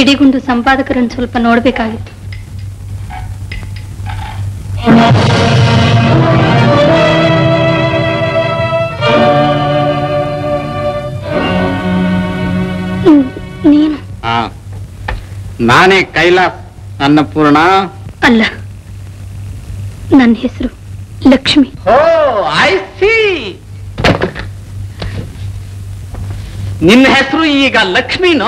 ಸಿಡಿಗುಂಡು ಸಂಪಾದಕರನ್ನು ಸ್ವಲ್ಪ ನೋಡ್ಬೇಕಾಗಿತ್ತು ಹ್ಮ್, ನೀನು ಆ, ನಾನೇ ಕೈಲಾಸ್ ಅನ್ನಪೂರ್ಣ ಅಲ್ಲ ನನ್ನ ಹೆಸರು ಲಕ್ಷ್ಮಿ ಓ ಐ ಸಿ ನಿನ್ನ ಹೆಸರು ಈಗ ಲಕ್ಷ್ಮಿನೋ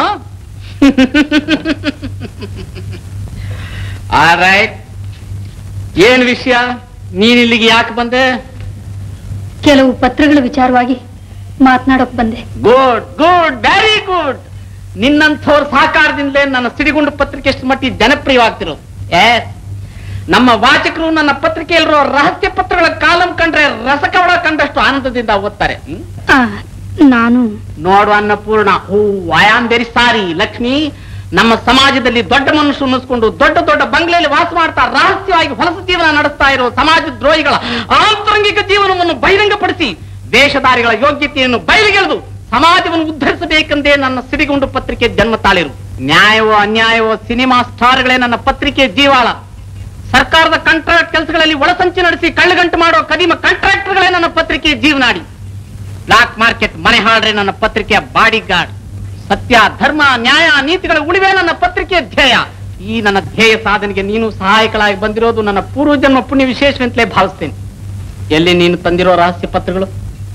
ರೈಟ್ ಏನ್ ವಿಷಯ ನೀನ್ ಇಲ್ಲಿಗೆ ಯಾಕೆ ಬಂದೆ ಕೆಲವು ಪತ್ರಗಳ ವಿಚಾರವಾಗಿ ಮಾತನಾಡೋಕ್ ಬಂದೆ ಗುಡ್ ಗುಡ್ ವೆರಿ ಗುಡ್ ನಿನ್ನಂಥವ್ರ ಸಹಕಾರದಿಂದಲೇ ನನ್ನ ಸಿಡಿಗುಂಡು ಪತ್ರಿಕೆ ಎಷ್ಟು ಮಟ್ಟಿಗೆ ಜನಪ್ರಿಯವಾಗ್ತಿರೋದು ಎಸ್ ನಮ್ಮ ವಾಚಕರು ನನ್ನ ಪತ್ರಿಕೆಯಲ್ಲಿರೋ ರಹಸ್ಯ ಪತ್ರಗಳ ಕಾಲಂ ಕಂಡ್ರೆ ರಸಕವಳ ಕಂಡಷ್ಟು ಆನಂದದಿಂದ ಓದ್ತಾರೆ ಹ್ಮ್? ಆ, ನಾನು ನೋಡು ಅನ್ನಪೂರ್ಣ ಹೂ I am very sorry Lakshmi ನಮ್ಮ ಸಮಾಜದಲ್ಲಿ ದೊಡ್ಡ ಮನುಷ್ಯರು ಅನ್ನಿಸ್ಕೊಂಡು ದೊಡ್ಡ ದೊಡ್ಡ ಬಂಗ್ಲೆಯಲ್ಲಿ ವಾಸ ಮಾಡ್ತಾ ರಹಸ್ಯವಾಗಿ ಹೊಲಸು ಜೀವನ ನಡೆಸ್ತಾ ಇರೋ ಸಮಾಜ ದ್ರೋಹಿಗಳ ಆಂತರಂಗಿಕ ಜೀವನವನ್ನು ಬಹಿರಂಗಪಡಿಸಿ ದೇಶದಾರಿಗಳ ಯೋಗ್ಯತೆಯನ್ನು ಬಯಲಿಗೆಳೆದು ಸಮಾಜವನ್ನು ಉದ್ಧರಿಸಬೇಕೆಂದೇ ನನ್ನ ಸಿಡಿಗುಂಡು ಪತ್ರಿಕೆ ಜನ್ಮ ತಾಳಿರು ನ್ಯಾಯವೋ ಅನ್ಯಾಯವೋ ಸಿನಿಮಾ ಸ್ಟಾರ್ಗಳೇ ನನ್ನ ಪತ್ರಿಕೆ ಜೀವಾಳ ಸರ್ಕಾರದ ಕಾಂಟ್ರಾಕ್ಟ್ ಕೆಲಸಗಳಲ್ಲಿ ಒಳಸಂಚು ನಡೆಸಿ ಕಳ್ಳಗಂಟು ಮಾಡೋ ಕದಿಮ ಕಾಂಟ್ರಾಕ್ಟರ್ಗಳೇ ನನ್ನ ಪತ್ರಿಕೆ ಜೀವನಾಡಿ ಬ್ಲಾಕ್ ಮಾರ್ಕೆಟ್ ಮನೆ ಹಾಳ್ರೆ ನನ್ನ ಪತ್ರಿಕೆಯ ಬಾಡಿ ಗಾರ್ಡ್ ಸತ್ಯ ಧರ್ಮ ನ್ಯಾಯ ನೀತಿಗಳ ಉಳಿವೆ ನನ್ನ ಪತ್ರಿಕೆಯ ಧ್ಯೇಯ ಈ ನನ್ನ ಧ್ಯೇಯ ಸಾಧನೆಗೆ ನೀನು ಸಹಾಯಕಳಾಗಿ ಬಂದಿರೋದು ನನ್ನ ಪೂರ್ವಜನ್ಮ ಪುಣ್ಯ ವಿಶೇಷವೆಂತಲೇ ಭಾವಿಸ್ತೇನೆ ಎಲ್ಲಿ ನೀನು ತಂದಿರೋ ರಹಸ್ಯ ಪತ್ರಗಳು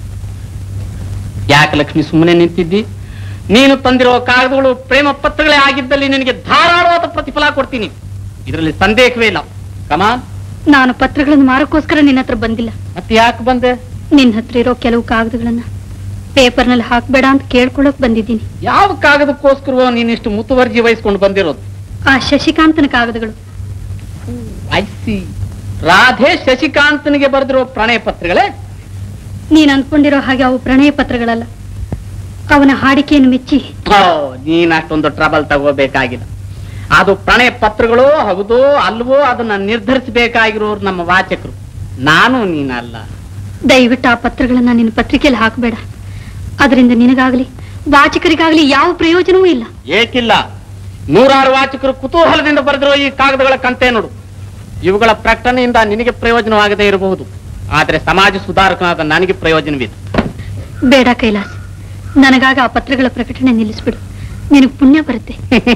ಯಾಕೆ ಲಕ್ಷ್ಮಿ ಸುಮ್ಮನೆ ನಿಂತಿದ್ದಿ ನೀನು ತಂದಿರೋ ಕಾಗದಗಳು ಪ್ರೇಮ ಪತ್ರಗಳೇ ಆಗಿದ್ದಲ್ಲಿ ನಿನಗೆ ಧಾರಾಳವಾದ ಪ್ರತಿಫಲ ಕೊಡ್ತೀನಿ ಇದರಲ್ಲಿ ಸಂದೇಹವೇ ಇಲ್ಲ ಕಮಾನ್ ನಾನು ಪತ್ರಗಳನ್ನು ಮಾರಕ್ಕೋಸ್ಕರ ನಿನ್ನ ಹತ್ರ ಬಂದಿಲ್ಲ ಮತ್ತೆ ಯಾಕೆ ಬಂದೆ ನಿನ್ನ ಹತ್ರ ಇರೋ ಕೆಲವು ಕಾಗದಗಳನ್ನ ಪೇಪರ್ನಲ್ಲಿ ಹಾಕ್ಬೇಡ ಅಂತ ಕೇಳ್ಕೊಳಕ್ ಬಂದಿದ್ದೀನಿ ಯಾವ ಕಾಗದಕ್ಕೋಸ್ಕರವೋ ನೀನಿಷ್ಟು ಮುತುವರ್ಜಿ ವಹಿಸ್ಕೊಂಡು ಬಂದಿರೋದು ಆ ಶಶಿಕಾಂತನ ಕಾಗದಗಳು ಐ ಸಿ ರಾಧೆ ಶಶಿಕಾಂತನಿಗೆ ಬರೆದಿರೋ ಪ್ರಣಯ ಪತ್ರಗಳೇ ನೀನ್ ಅಂದ್ಕೊಂಡಿರೋ ಹಾಗೆ ಅವು ಪ್ರಣಯ ಪತ್ರಗಳಲ್ಲ ಅವನ ಹಾಡಿಕೆಯನ್ನು ಮೆಚ್ಚಿ ಓ, ನೀನ್ ಅಷ್ಟೊಂದು ಟ್ರಬಲ್ ತಗೋಬೇಕಾಗಿಲ್ಲ ಅದು ಪ್ರಣಯ ಪತ್ರಗಳು ಹೌದು ಅಲ್ವೋ ಅದನ್ನ ನಿರ್ಧರಿಸಬೇಕಾಗಿರೋರು ನಮ್ಮ ವಾಚಕರು ನಾನು ನೀನಲ್ಲ ದಯವಿಟ್ಟು ಆ ಪತ್ರಗಳನ್ನ ನಿನ್ನ ಪತ್ರಿಕೆಯಲ್ಲಿ ಹಾಕಬೇಡ ಅದರಿಂದ ನಿನಗಾಗ್ಲಿ ವಾಚಕರಿಗಾಗ್ಲಿ ಯಾವ ಪ್ರಯೋಜನವೂ ಇಲ್ಲ ಏಕಿಲ್ಲ ನೂರಾರು ವಾಚಕರು ಕುತೂಹಲದಿಂದ ಬರೆದಿರೋ ಈ ಕಾಗದಗಳ ಕಂತೆ ನೋಡು ಇವುಗಳ ಪ್ರಕಟಣೆಯಿಂದ ನಿನಗೆ ಪ್ರಯೋಜನವಾಗದೇ ಇರಬಹುದು ಆದರೆ ಸಮಾಜ ಸುಧಾರಕನಾದ ನನಗೆ ಪ್ರಯೋಜನವಿದೆ ಬೇಡ ಕೈಲಾಸ್ ನನಗಾಗ ಆ ಪತ್ರಗಳ ಪ್ರಕಟಣೆ ನಿಲ್ಲಿಸ್ಬಿಡು ನಿನಗ್ ಪುಣ್ಯ ಬರುತ್ತೆ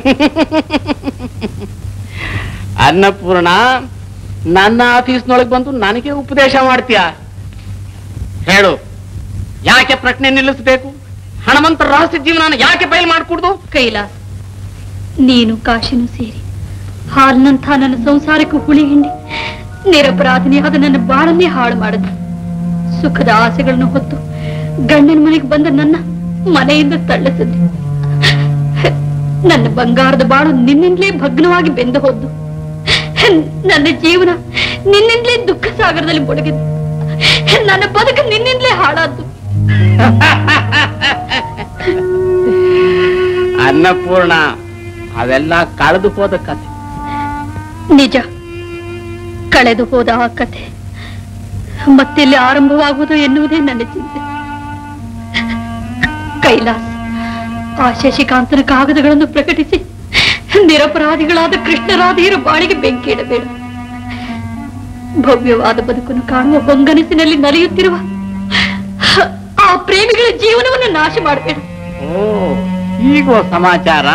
ಅನ್ನಪೂರ್ಣ ನನ್ನ ಆಫೀಸ್ನೊಳಗೆ ಬಂದು ನನಗೆ ಉಪದೇಶ ಮಾಡ್ತೀಯ ಹೇಳು ಯಾಕೆ ಪ್ರಶ್ನೆ ನಿಲ್ಲಿಸಬೇಕು ಹಣವಂತ ರಹಸ್ಯ ಜೀವನ ಯಾಕೆ ಬಯಲು ಮಾಡ್ಕೊಡ್ದು ಕೈಲಾಸ್ ನೀನು ಕಾಶಿನೂ ಸೇರಿ ಹಾಲ್ನಂಥ ನನ್ನ ಸಂಸಾರಕ್ಕೆ ಹುಳಿ ಹಿಂಡಿ ನಿರಪರಾಧಿನಿಯಾದ ನನ್ನ ಬಾಳನ್ನೇ ಹಾಳು ಮಾಡಿದ್ರು ಸುಖದ ಆಸೆಗಳನ್ನು ಹೊತ್ತು ಗಂಡನ ಮನೆಗೆ ಬಂದ ನನ್ನ ಮನೆಯಿಂದ ತಳ್ಳಿಸಿದ್ದೆ ನನ್ನ ಬಂಗಾರದ ಬಾಳು ನಿನ್ನಿಂದಲೇ ಭಗ್ನವಾಗಿ ಬೆಂದು ಹೋದ್ದು ನನ್ನ ಜೀವನ ನಿನ್ನಿಂದಲೇ ದುಃಖ ಸಾಗರದಲ್ಲಿ ಮುಳುಗಿದ್ದು ನನ್ನ ಬದುಕು ನಿನ್ನಿಂದಲೇ ಹಾಳಾದ್ದು ಅನ್ನಪೂರ್ಣ ಅವೆಲ್ಲ ಕಳೆದು ಹೋದ ಕಥೆ ನಿಜ ಕಳೆದು ಹೋದ ಆ ಕಥೆ ಮತ್ತೆಲ್ಲಿ ಆರಂಭವಾಗುವುದು ಎನ್ನುವುದೇ ನನ್ನ ಚಿಂತೆ ಕೈಲಾಸ್ ಆ ಶಶಿಕಾಂತನ ಕಾಗದಗಳನ್ನು ಪ್ರಕಟಿಸಿ ನಿರಪರಾಧಿಗಳಾದ ಕೃಷ್ಣರಾಧೆಯರ ಬಾಳಿಗೆ ಬೆಂಕಿ ಇಡಬೇಡ ಭವ್ಯವಾದ ಬದುಕನ್ನು ಕಾಣುವ ಹೊಂಗನಸಿನಲ್ಲಿ ನಲಿಯುತ್ತಿರುವ ಆ ಪ್ರೇಮಿಗಳ ಜೀವನವನ್ನು ನಾಶ ಮಾಡಬೇಡ ಓ ಈಗ ಸಮಾಚಾರ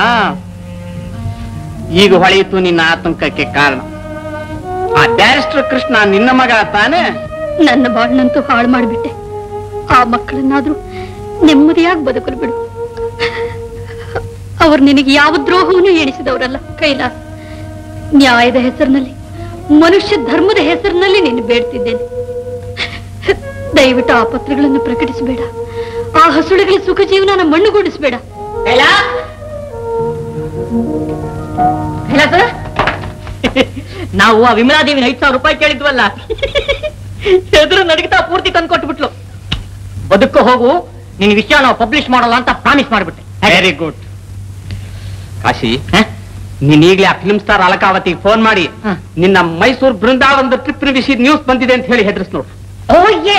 ಈಗ ಹೊಳೆಯಿತು ನಿನ್ನ ಆತಂಕಕ್ಕೆ ಕಾರಣ ಆ ಬ್ಯಾರಿಸ್ಟರ್ ಕೃಷ್ಣ ನಿನ್ನ ಮಗ ತಾನೇ ನನ್ನ ಬಾಳ್ನಂತೂ ಹಾಳು ಮಾಡಿಬಿಟ್ಟೆ ಆ ಮಕ್ಕಳನ್ನಾದ್ರೂ ನೆಮ್ಮದಿಯಾಗಿ ಬದುಕಲು ಬಿಡು ಅವರು ನಿನಗೆ ಯಾವ ದ್ರೋಹವನ್ನು ಎಣಿಸಿದವರಲ್ಲ ಕೈಲಾಸ ನ್ಯಾಯದ ಹೆಸರಿನಲ್ಲಿ ಮನುಷ್ಯ ಧರ್ಮದ ಹೆಸರಿನಲ್ಲಿ ನಿನ್ನ ಬೇಡ್ತಿದ್ದೇನೆ ದಯವಿಟ್ಟು ಆ ಪತ್ರಗಳನ್ನು ಪ್ರಕಟಿಸಬೇಡ ಆ ಹಸುಳೆಗಳ ಸುಖ ಜೀವನ ಮಣ್ಣುಗೂಡಿಸಬೇಡ ನಾವು ಆ ವಿಮಲಾದೇವಿನ ಐದ್ ಸಾವಿರ ರೂಪಾಯಿ ಕೇಳಿದ್ವಲ್ಲ ಎದುರು ನಡಗಿತಾ ಪೂರ್ತಿ ತಂದ್ಕೊಟ್ಬಿಟ್ಲು ಬದುಕು ಹೋಗು ನಿನ್ ವಿಷಯ ನಾವು ಪಬ್ಲಿಷ್ ಮಾಡಲ್ಲ ಅಂತ ಪ್ರಾಮಿಸ್ ಮಾಡ್ಬಿಟ್ಟೆ ವೆರಿ ಗುಡ್ ಕಾಶಿ ನೀನ್ ಈಗಲೇ ಆ ಫಿಲ್ಮ್ ಸ್ಟಾರ್ ಅಲಕಾವತಿಗೆ ಫೋನ್ ಮಾಡಿ ಹ. ನಿನ್ನ ಮೈಸೂರು ಬೃಂದಾವನದ ಟ್ರಿಪ್ ವಿಷಯದ ನ್ಯೂಸ್ ಬಂದಿದೆ ಅಂತ ಹೇಳಿ ಹೆದರ್ಸ್ ನೋಡು ಓ ಏ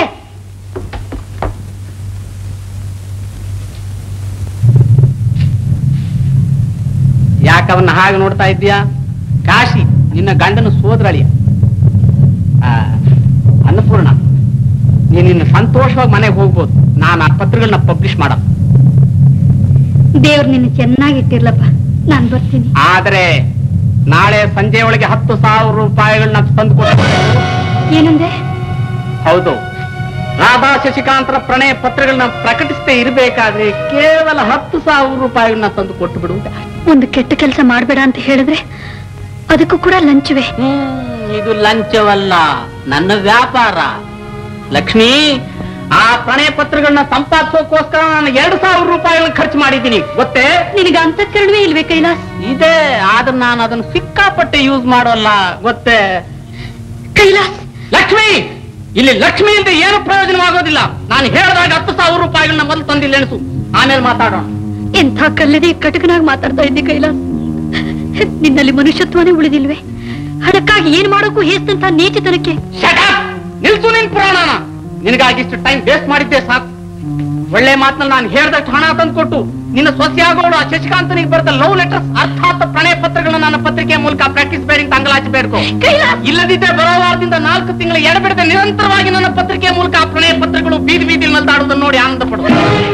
ಯಾಕ ಯಾಕವನ್ನ ಹಾಗೆ ನೋಡ್ತಾ ಇದ್ದೀಯಾ ಕಾಶಿ ನಿನ್ನ ಗಂಡನ ಸೋದರಳಿಯ ಆ, ಅನ್ನಪೂರ್ಣ ನೀನ್ ನಿನ್ನ ಸಂತೋಷವಾಗಿ ಮನೆಗೆ ಹೋಗ್ಬೋದು ನಾನು ಆ ಪತ್ರಗಳನ್ನ ಪಬ್ಲಿಷ್ ಮಾಡ ದೇವ್ರು ನಿನ್ನ ಚೆನ್ನಾಗಿ ಇಟ್ಟಿರ್ಲಪ್ಪ ನಾನ್ ಬರ್ತೀನಿ ಆದ್ರೆ ನಾಳೆ ಸಂಜೆ ಒಳಗೆ ಹತ್ತು ಸಾವಿರ ರೂಪಾಯಿಗಳನ್ನ ತಂದು ಕೊಟ್ಟು ಏನಂದೆ ಹೌದು ರಾಧಾ ಶಶಿಕಾಂತರ ಪ್ರಣಯ ಪತ್ರಗಳನ್ನ ಪ್ರಕಟಿಸದೇ ಇರಬೇಕಾದ್ರೆ ಕೇವಲ ಹತ್ತು ಸಾವಿರ ರೂಪಾಯಿಗಳನ್ನ ತಂದು ಕೊಟ್ಟು ಬಿಡು ಒಂದು ಕೆಟ್ಟ ಕೆಲಸ ಮಾಡ್ಬೇಡ ಅಂತ ಹೇಳಿದ್ರೆ ಅದಕ್ಕೂ ಕೂಡ ಲಂಚವೇ ಹ್ಮ್, ಇದು ಲಂಚವಲ್ಲ ನನ್ನ ವ್ಯಾಪಾರ ಲಕ್ಷ್ಮಿ ಆ ಪ್ರಣಯ ಪತ್ರಗಳನ್ನ ಸಂಪಾದಿಸೋಕೋಸ್ಕರ ನಾನು ಎರಡು ಸಾವಿರ ರೂಪಾಯಿಗಳನ್ನ ಖರ್ಚು ಮಾಡಿದ್ದೀನಿ ಗೊತ್ತೇ ನಿನಗೆ ಅಂತಃಕರಣವೇ ಇಲ್ವೇ ಕೈಲಾಸ್ ಇದೆ ಆದ್ರೆ ನಾನು ಅದನ್ನು ಸಿಕ್ಕಾಪಟ್ಟೆ ಯೂಸ್ ಮಾಡೋಲ್ಲ ಗೊತ್ತೇ ಕೈಲಾಸ್ ಲಕ್ಷ್ಮಿ ಇಲ್ಲಿ ಲಕ್ಷ್ಮಿ ಅಂತ ಏನು ಪ್ರಯೋಜನವಾಗೋದಿಲ್ಲ ನಾನು ಹೇಳಿದಾಗ ಹತ್ತು ಸಾವಿರ ರೂಪಾಯಿಗಳನ್ನ ಮೊದಲು ತಂದಿಲ್ಲ ಎಣಸು ಆಮೇಲೆ ಮಾತಾಡೋಣ ಎಂಥ ಕಲ್ಲದೆ ಕಟಕನಾಗಿ ಮಾತಾಡ್ತಾ ಇದ್ದೆ ಕೈಲಾಸ್ ನಿನ್ನಲ್ಲಿ ಮನುಷ್ಯತ್ವನೇ ಉಳಿದಿಲ್ವೇ ಹಣಕ್ಕಾಗಿ ಏನ್ ಮಾಡೋಕ್ಕೂ ಹೇಸ್ತಂತ ನೀಚತನಕ್ಕೆ Shut up! ನಿಲ್ಸು ನಿನ್ ಪುರಾಣನ ನಿನಗಾಗಿ ಇಷ್ಟು ಟೈಮ್ ವೇಸ್ಟ್ ಮಾಡಿದ್ದೆ ಸಾಕು ಒಳ್ಳೆ ಮಾತನ್ನ ನಾನು ಹೇಳ್ದಷ್ಟು ಹಣ ತಂದು ಕೊಟ್ಟು ನಿನ್ನ ಸೊಸೆಯಾಗೋಳು ಆ ಶಶಿಕಾಂತನಿಗೆ ಬರೆದ ಲವ್ ಲೆಟರ್ಸ್ ಅರ್ಥಾತ್ ಪ್ರಣಯ ಪತ್ರಗಳನ್ನ ನನ್ನ ಪತ್ರಿಕೆ ಮೂಲಕ ಪ್ರಾಕ್ಟೀಸ್ ಬೇಡಿ ಅಂತ ಅಂಗಲಾಚಬೇಕು ಇಲ್ಲದಿದ್ದರೆ ಬರೋ ವಾರದಿಂದ ನಾಲ್ಕು ತಿಂಗಳ ಎಡಬಿಡದೆ ನಿರಂತರವಾಗಿ ನನ್ನ ಪತ್ರಿಕೆ ಮೂಲಕ ಆ ಪ್ರಣಯ ಪತ್ರಗಳು ಬೀದಿ ಬೀದಿಯಲ್ಲಿ ನಲ್ದಾಡುವುದನ್ನು ನೋಡಿ ಆನಂದ ಪಡು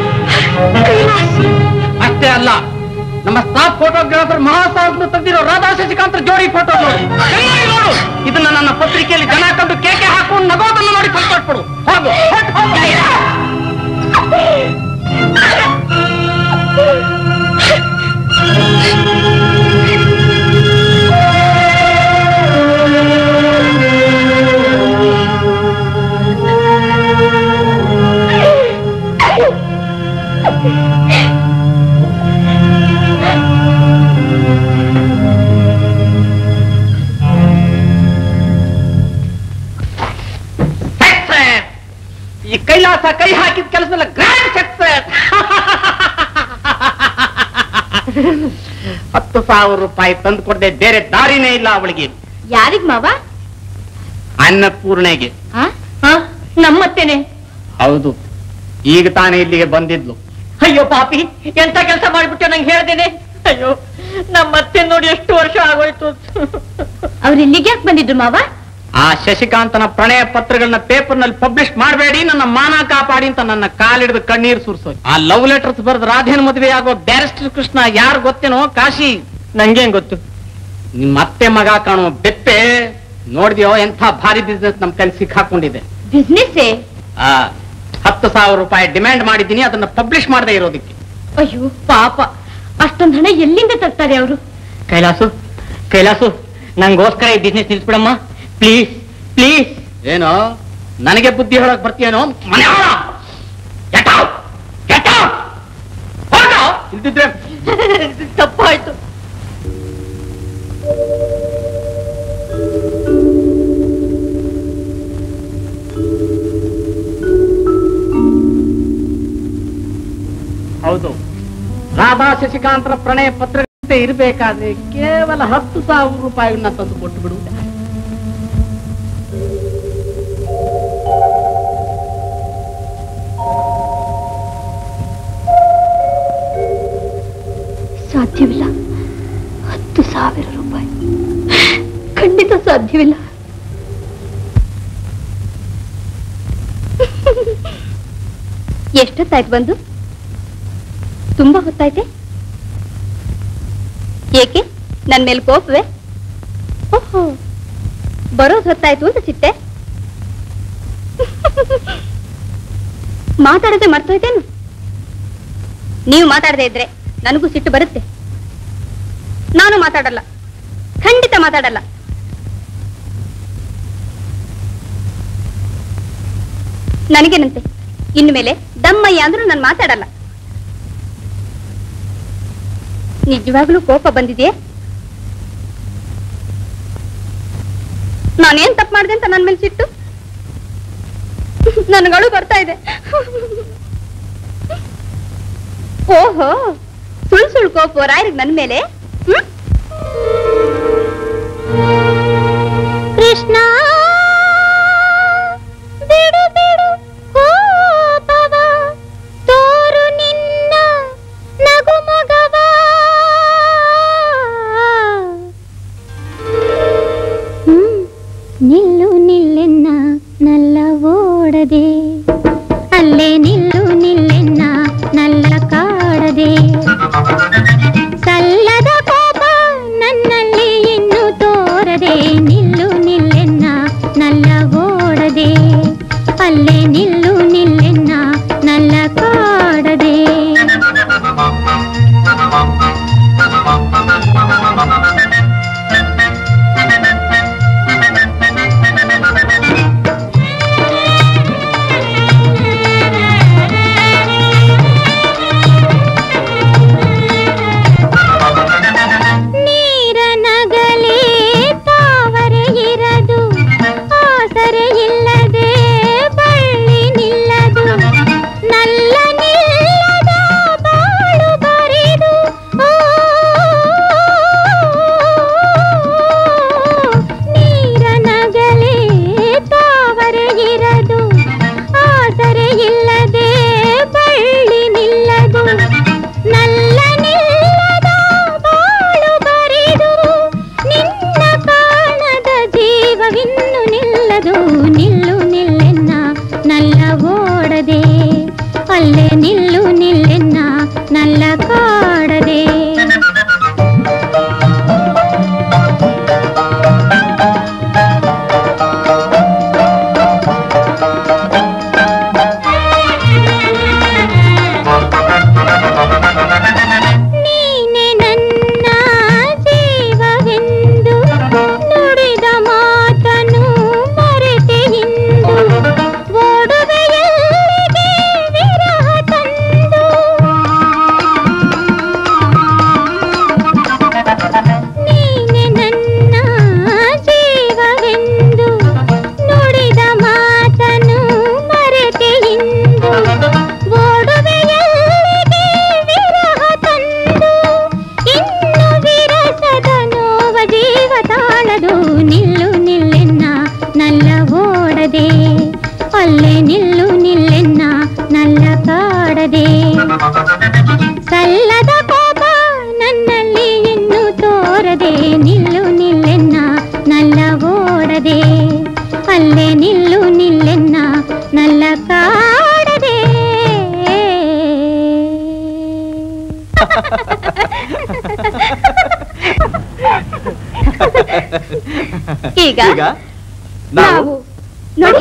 ಅಷ್ಟೇ ಅಲ್ಲ ನಮ್ಮ ಸ್ಟಾಫ್ ಫೋಟೋಗ್ರಾಫರ್ ಮಹಾಸಾಹಬ್ನ ತೆಗೆದಿರೋ ರಾಧಾ ಶಶಿಕಾಂತ್ ಜೋಡಿ ಫೋಟೋ ನೋಡಿ ಚೆನ್ನಾಗಿ ನೋಡು ಇದನ್ನ ನನ್ನ ಪತ್ರಿಕೆಯಲ್ಲಿ ಜನ ಕಂಡು ಕೇಕೆ ಹಾಕೊಂಡು ನಗೋದನ್ನು ನೋಡಿ ಸಂತೋಷಪಡು ಹೋಗು ಹೊರ್ಟ್ ಹೋಗು. Success! ಈ ಕೈಲಾಸ ಕೈ ಹಾಕಿದ ಕೆಲಸದಲ್ಲ ಗ್ರ್ಯಾಂಡ್ ಸಕ್ಸಸ್ ಹತ್ತು ಸಾವಿರ ರೂಪಾಯಿ ತಂದು ಕೊಡದೆ ಬೇರೆ ದಾರಿನೇ ಇಲ್ಲ ಅವಳಿಗೆ ಯಾರಿಗ್ ಮಾವ ಅನ್ನಪೂರ್ಣೆಗೆ ನಮ್ಮತ್ತೇನೆ ಹೌದು ಈಗ ತಾನೇ ಇಲ್ಲಿಗೆ ಬಂದಿದ್ಲು ಅಯ್ಯೋ ಪಾಪಿ ಎಂತ ಕೆಲಸ ಮಾಡ್ಬಿಟ್ಟೆ ನಂಗೆ ಹೇಳ್ದೇನೆ ಅಯ್ಯೋ ನಮ್ಮತ್ತೆ ನೋಡಿ ಎಷ್ಟು ವರ್ಷ ಆಗೋಯ್ತು ಅವ್ರು ಇಲ್ಲಿಗೆ ಯಾಕೆ ಬಂದಿದ್ರು ಮಾವ ಆ ಶಶಿಕಾಂತನ ಪ್ರಣಯ ಪತ್ರಗಳನ್ನ ಪೇಪರ್ ನಲ್ಲಿ ಪಬ್ಲಿಷ್ ಮಾಡಬೇಡಿ ನನ್ನ ಮಾನ ಕಾಪಾಡಿ ಅಂತ ನನ್ನ ಕಾಲಿಡಿದು ಕಣ್ಣೀರು ಸುರಿಸೋ ಆ ಲವ್ ಲೆಟರ್ಸ್ ಬರೆದ ರಾಧೇನ ಮದುವೆ ಆಗೋ ಬ್ಯಾರಿಸ್ಟರ್ ಕೃಷ್ಣ ಯಾರು ಗೊತ್ತೇನೋ ಕಾಶಿ ನಂಗೇನ್ ಗೊತ್ತು ನಿಮ್ಮ ಅತ್ತೆ ಮಗ ಕಾಣೋ ಬೆಪ್ಪೆ ನೋಡಿದ್ಯೋ ಎಂಥ ಭಾರಿ ಬಿಸ್ನೆಸ್ ನಮ್ ಕೈಲಿ ಸಿಕ್ಕಾಕೊಂಡಿದೆ ಬಿಸ್ನೆಸ್ ಆ ಹತ್ತು ಸಾವಿರ ರೂಪಾಯಿ ಡಿಮ್ಯಾಂಡ್ ಮಾಡಿದ್ದೀನಿ ಅದನ್ನ ಪಬ್ಲಿಷ್ ಮಾಡದೇ ಇರೋದಕ್ಕೆ ಅಯ್ಯೋ ಪಾಪ ಅಷ್ಟೊಂದ್ ಹಣ ಎಲ್ಲಿಂದ ತರ್ತಾರೆ ಅವರು ಕೈಲಾಸು ಕೈಲಾಸು ನಂಗೋಸ್ಕರ ಈ ಬಿಸ್ನೆಸ್ ನಿಲ್ಸ್ಬಿಡಮ್ಮ ಪ್ಲೀಸ್ ಪ್ಲೀಸ್ ಏನೋ ನನಗೆ ಬುದ್ಧಿ ಹೇಳಕ್ ಬರ್ತೀಯೇನೋ ಮನೆ ಹಾಳ! Get out! Get out! ಹೊರ್ಟು! ಇಲ್ದಿದ್ರೆ ತಪ್ಪಾಯ್ತು ಹೌದು ರಾಧಾ ಶಶಿಕಾಂತರ ಪ್ರಣಯ ಪತ್ರ ಇರಬೇಕಾದ್ರೆ ಕೇವಲ ಹತ್ತು ಸಾವಿರ ರೂಪಾಯಿಗಳನ್ನ ತಂದು ಕೊಟ್ಟು ಬಿಡು ಸಾಧ್ಯವಿಲ್ಲ ಹತ್ತು ಸಾವಿರ ರೂಪಾಯಿ ಖಂಡಿತ ಸಾಧ್ಯವಿಲ್ಲ ಎಷ್ಟೊತ್ತಾಯ್ತು ಬಂದು ತುಂಬಾ ಹೊತ್ತಾಯ್ತೆ ಏಕೆ ನನ್ ಮೇಲೆ ಕೋಪವೇ ಓಹೋ ಬರೋದ್ ಹೊತ್ತಾಯ್ತು ಅಂತ ಸಿಟ್ಟೆ ಮಾತಾಡದೆ ಮರ್ತೋಯ್ತೇನು ನೀವು ಮಾತಾಡದೆ ಇದ್ರೆ ನನಗೂ ಸಿಟ್ಟು ಬರುತ್ತೆ ನಾನು ಮಾತಾಡಲ್ಲ ಖಂಡಿತ ಮಾತಾಡಲ್ಲ ನನಗೇನಂತೆ ಇನ್ಮೇಲೆ ದಮ್ಮಯ್ಯ ಅಂದ್ರೂ ನಾನು ಮಾತಾಡಲ್ಲ ನಿಜವಾಗ್ಲೂ ಕೋಪ ಬಂದಿದೆಯೇ ನಾನೇನ್ ತಪ್ಪು ಮಾಡಿದೆ ಅಂತ ನನ್ ಮೇಲೆ ಸಿಟ್ಟು ನನ್ಗಳು ಬರ್ತಾ ಇದೆ ಓಹೋ ಸುಳ್ ಸುಳ್ ಕೋಪ ರಾಯರಿಗೆ ನನ್ ಮೇಲೆ ಹ್ಮ್? ಕೃಷ್ಣ ಬಿಡು ಬಿಡು ಕೋಪವ ತೋರು ನಿನ್ನ ನಗು ಮೊಗವ ನಿಲ್ಲು ನಿಲ್ಲೆನ್ನ ನಲ್ಲ ಓಡದೆ ಅಲ್ಲೇ ನಿಲ್ಲು ನಿಲ್ಲೆನ್ನ ನಲ್ಲ ಕಾಡದೆ ಸಲ್ಲದ ಕೋಪ ನನ್ನಲ್ಲಿ ಇನ್ನು ತೋರದೆ ನಿಲ್ಲು ನಿಲ್ಲೆನ್ನ ನಲ್ಲ ಓಡದೆ ಅಲ್ಲೇ ನಿಲ್ಲು ನಿಲ್ಲೆನ್ನ ನಲ್ಲ ಕಾಡದೆ ನೀರ ನಗಲೇ ತಾವರೆ ಇರದು ಆಸರೆ ಇಲ್ಲದೆ ಬಳ್ಳಿ ನಿಲ್ಲದು ನಲ್ಲ ನಿಲ್ಲದ ಬಾಳು ಬರಿದು ಓ, ನೀರ ನಗಲೇ ತಾವರೆ ಇರದು ಆಸರೆ ಇಲ್ಲದೆ ಬಳ್ಳಿ ನಿಲ್ಲದು ನಲ್ಲ ನಿಲ್ಲದ ಬಾಳು ಬರಿದು ನಿನ್ನ ಕಾಣದ ಜೀವವಿನ್ನು ನಿಲ್ಲದು ನಿಲ್ಲು ನಿಲ್ಲೆನ್ನ ನಲ್ಲ ಓಡದೆ ಅಲ್ಲೇ ನಿಲ್ಲು ನಿಲ್ಲೆನ್ನ ನಲ್ಲ ಕಾಡದೆ ನೀನೆ ನನ್ನ ಜೀವವೆಂದು ನುಡಿದ ಮಾತನು ಮರೆತೆ ಇಂದು ಓಡುವೆಯಲ್ಲಿಗೆ ವಿರಹ ತಂದು ನೀನೆ ನನ್ನ ಜೀವವೆಂದು ನುಡಿದ ಮಾತನು ಮರೆತೆ ಇಂದು ಓಡುವೆಯಲ್ಲಿಗೆ ವಿರಹ ತಂದು ಇನ್ನು ವಿರಸದ ನೋವ ಜೀವ ತಾಳದು ನಿಲ್ಲು ನಿಲ್ಲೆನ್ನ ನಲ್ಲ ಓಡದೆ ಅಲ್ಲೇ ನಿಲ್ಲು ನಿಲ್ಲೆನ್ನ ನಲ್ಲ ಕಾಡದೆ ಸಲ್ಲದ ಕೋಪ ನನ್ನಲ್ಲಿ ಇನ್ನು ತೋರದೆ ನಿಲ್ಲು ನಿಲ್ಲೆನ್ನ ನಲ್ಲ ಓಡದೆ ಅಲ್ಲೇ ನಿಲ್ಲು ನಿಲ್ಲೆನ್ನ ನಲ್ಲ ಕಾಡದೆ ಈಗ ಈಗ ನಾವು ನಾವು ನೋಡಿ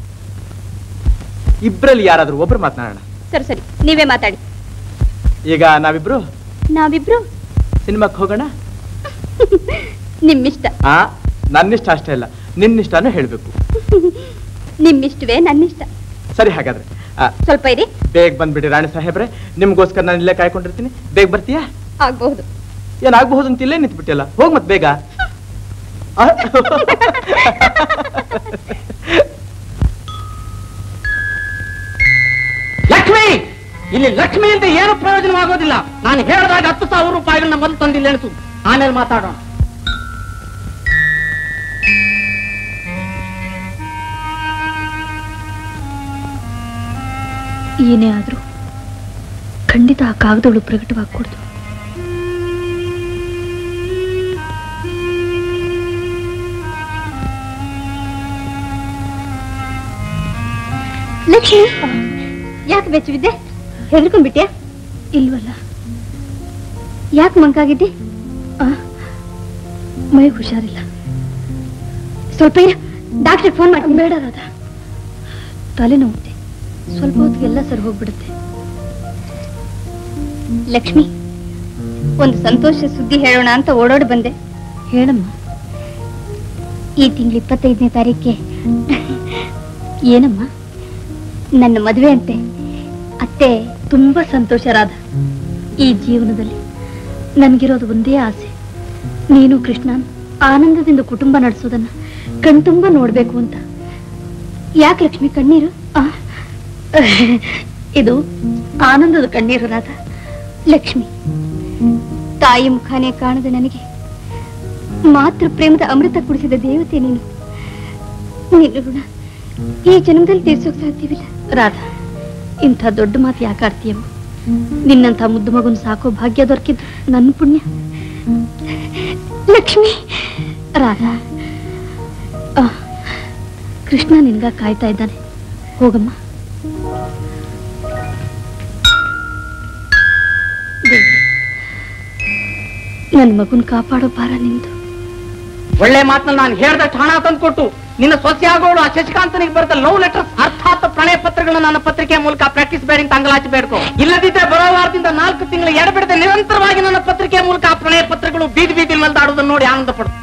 ಇಬ್ರಲ್ಲಿ ಯಾರಾದ್ರೂ ಒಬ್ರು ಮಾತನಾಡೋಣ ಸರಿ ಸರಿ ನೀವೇ ಮಾತಾಡಿ ಈಗ ನಾವಿಬ್ರು ನಾವಿಬ್ರು ಸಿನಿಮಾಕ್ಕೆ ಹೋಗೋಣ ನಿಮ್ಮಿಷ್ಟ ಆ ನನ್ನಿಷ್ಟ ಅಷ್ಟೇ ಅಲ್ಲ ನಿನ್ನಿಷ್ಟನೂ ಹೇಳ್ಬೇಕು ನಿಮ್ಮಿಷ್ಟವೇ ನನ್ನಿಷ್ಟ ಸರಿ ಹಾಗಾದ್ರೆ ಆ, ಸ್ವಲ್ಪ ಇರಿ ಬೇಗ ಬಂದ್ಬಿಡಿ ರಾಣಿ ಸಾಹೇಬ್ರೆ ನಿಮ್ಗೋಸ್ಕರ ನಾನು ಇಲ್ಲೇ ಕಾಯ್ಕೊಂಡಿರ್ತೀನಿ ಬೇಗ ಬರ್ತೀಯಾ ಆಗ್ಬಹುದು ಏನಾಗಬಹುದು ಅಂತ ಇಲ್ಲೇ ನಿಂತ್ಬಿಟ್ಟಿಲ್ಲ ಹೋಗ್ ಮತ್ ಬೇಗ ಆ? ಲಕ್ಷ್ಮಿ ಇಲ್ಲಿ ಲಕ್ಷ್ಮಿ ಅಂತ ಏನು ಪ್ರಯೋಜನವಾಗೋದಿಲ್ಲ ನಾನು ಹೇಳಿದಾಗ ಹತ್ತು ಸಾವಿರ ರೂಪಾಯಿಗಳನ್ನ ಮೊದಲು ತಂದಿಲ್ಲ ಎಣಿಸು ಆಮೇಲೆ ಮಾತಾಡೋಣ ಏನೇ ಆದ್ರೂ ಖಂಡಿತ ಆ ಕಾಗದಗಳು ಪ್ರಕಟವಾಗ್ಕೊಡ್ತು ಲಕ್ಷ್ಮಿ ಯಾಕೆ ಬೆಚ್ಚವಿದ್ದೆ ಹೆದರ್ಕೊಂಡ್ಬಿಟ್ಯಾ ಇಲ್ವಲ್ಲ ಯಾಕೆ ಮಂಕಾಗಿದ್ದೆ ಮೈ ಹುಷಾರಿಲ್ಲ ಸ್ವಲ್ಪ ಡಾಕ್ಟರ್ ಫೋನ್ ಮಾಡಿ ಬೇಡ ರಾಧ ತಲೆನೋವುತ್ತೆ ಸ್ವಲ್ಪ ಹೊತ್ತಿಗೆಲ್ಲ ಸರಿ ಹೋಗ್ಬಿಡುತ್ತೆ ಲಕ್ಷ್ಮಿ ಒಂದು ಸಂತೋಷ ಸುದ್ದಿ ಹೇಳೋಣ ಅಂತ ಓಡೋಡಿ ಬಂದೆ ಹೇಳಮ್ಮ ಈ ತಿಂಗಳು ಇಪ್ಪತ್ತೈದನೇ ತಾರೀಕೆ ಏನಮ್ಮ ನನ್ನ ಮದುವೆ ಅಂತೆ ಅತ್ತೆ ತುಂಬಾ ಸಂತೋಷ ರಾಧ ಈ ಜೀವನದಲ್ಲಿ ನನ್ಗಿರೋದು ಒಂದೇ ಆಸೆ ನೀನು ಕೃಷ್ಣನ್ ಆನಂದದಿಂದ ಕುಟುಂಬ ನಡೆಸೋದನ್ನ ಕಣ್ತುಂಬ ನೋಡ್ಬೇಕು ಅಂತ ಯಾಕೆ ಲಕ್ಷ್ಮಿ ಕಣ್ಣೀರು ಆ, ಇದು ಆನಂದದ ಕಣ್ಣೀರು ರಾಧ ಲಕ್ಷ್ಮಿ ತಾಯಿ ಮುಖಾನೇ ಕಾಣದ ನನಗೆ ಮಾತೃ ಪ್ರೇಮದ ಅಮೃತ ಕುಡಿಸಿದ ದೇವತೆ ನೀನು ನಿನ್ನ ಋಣ ಈ ಜನ್ಮದಲ್ಲಿ ತೀರ್ಸೋಕ್ ಸಾಧ್ಯವಿಲ್ಲ ರಾಧಾ ಇಂಥ ದೊಡ್ಡ ಮಾತು ಯಾಕೆ ಆಡ್ತೀಯಮ್ಮ ನಿನ್ನಂಥ ಮುದ್ದು ಮಗುನ ಸಾಕೋ ಭಾಗ್ಯ ದೊರಕಿದ್ದು ನನ್ನ ಪುಣ್ಯ ಲಕ್ಷ್ಮಿ ರಾಧಾ ಆ, ಕೃಷ್ಣ ನಿನ್ಗ ಕಾಯ್ತಾ ಇದ್ದಾನೆ ಹೋಗಮ್ಮ ದೇವ್ರೇ, ನನ್ ಮಗುನ್ ಕಾಪಾಡೋ ಭಾರ ನಿಂದು ಒಳ್ಳೆ ಮಾತನ್ನ ನಾನು ಹೇಳ್ದಷ್ಟು ಹಣ ತಂದ್ಕೊಟ್ಟು ನಿನ್ನ ಸೊಸೆ ಆಗೋಳು ಆ ಶಶಿಕಾಂತನಿಗೆ ಬರೆದ ಲವ್ ಲೆಟರ್ಸ್ ಅರ್ಥಾತ್ ಪ್ರಣಯ ಪತ್ರಗಳನ್ನ ನನ್ನ ಪತ್ರಿಕೆ ಮೂಲಕ ಪ್ರಾಕ್ಟೀಸ್ ಬೇಡಿ ಅಂತ ಅಂಗಲಾಚಿ ಬೇಡ್ಕೋ ಇಲ್ಲದಿದ್ದರೆ ಬರೋ ವಾರದಿಂದ ನಾಲ್ಕು ತಿಂಗಳು ಎಡಬಿಡದೆ ನಿರಂತರವಾಗಿ ನನ್ನ ಪತ್ರಿಕೆ ಮೂಲಕ ಆ ಪ್ರಣಯ ಪತ್ರಗಳು ಬೀದಿ ಬೀದಿ ಮಲ್ದಾಡುವುದನ್ನು ನೋಡಿ ಆನಂದ ಪಡು